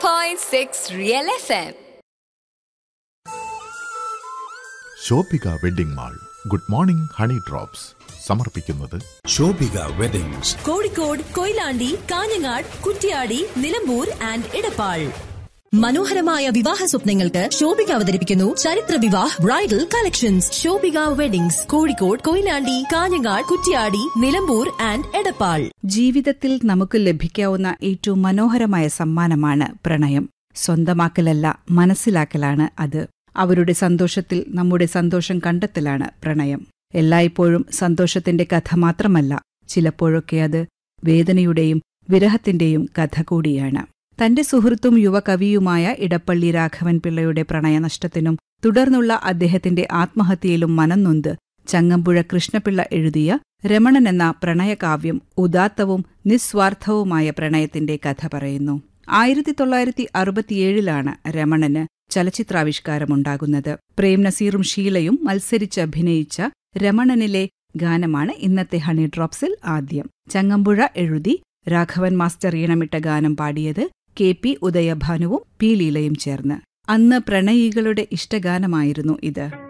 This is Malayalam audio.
101.6 Real FM. Shobhika wedding mall good morning honey drops സമർപ്പിക്കുന്നത് ശോഭിക വെഡിങ്സ് കോഴിക്കോട് കൊയിലാണ്ടി കാഞ്ഞങ്ങാട് കുറ്റ്യാടി നിലമ്പൂർ ആൻഡ് ഇടപ്പാൾ മനോഹരമായ വിവാഹ സ്വപ്നങ്ങൾക്ക് ശോഭിക അവതരിപ്പിക്കുന്നു ചരിത്ര Vivah bridal collections Shobhika weddings Kozhikode Koyilandy Kanhangad Kuttiady Nilambur and Edappal ജീവിതത്തിൽ നമുക്ക് ലഭിക്കാവുന്ന ഏറ്റവും മനോഹരമായ സമ്മാനമാണ് പ്രണയം സ്വന്തമാക്കലല്ല മനസ്സിലാക്കലാണ് അത് അവരുടെ സന്തോഷത്തിൽ നമ്മുടെ സന്തോഷം കണ്ടെത്തലാണ് പ്രണയം എല്ലായ്പ്പോഴും സന്തോഷത്തിന്റെ കഥ മാത്രമല്ല ചിലപ്പോഴൊക്കെ അത് വേദനയുടെയും വിരഹത്തിന്റെയും കഥ കൂടിയാണ് തന്റെ സുഹൃത്തും യുവകവിയുമായ ഇടപ്പള്ളി രാഘവൻ പിള്ളയുടെ പ്രണയനഷ്ടത്തിനും തുടർന്നുള്ള അദ്ദേഹത്തിന്റെ ആത്മഹത്യയിലും മനംനൊന്ത് ചങ്ങമ്പുഴ കൃഷ്ണപിള്ള എഴുതിയ രമണൻ എന്ന പ്രണയകാവ്യം ഉദാത്തവും നിസ്വാർത്ഥവുമായ പ്രണയത്തിന്റെ കഥ പറയുന്നു ആയിരത്തി തൊള്ളായിരത്തി അറുപത്തിയേഴിലാണ് രമണന് ചലച്ചിത്രാവിഷ്കാരമുണ്ടാകുന്നത് പ്രേം നസീറും ഷീലയും മത്സരിച്ചഭിനയിച്ച രമണനിലെ ഗാനമാണ് ഇന്നത്തെ ഹണി ഡ്രോപ്സിൽ ആദ്യം ചങ്ങമ്പുഴ എഴുതി രാഘവൻ മാസ്റ്റർ ഈണമിട്ട ഗാനം പാടിയത് കെ പി ഉദയഭാനുവും പി ലീലയും ചേർന്ന് അന്ന് പ്രണയികളുടെ ഇഷ്ടഗാനമായിരുന്നു ഇത്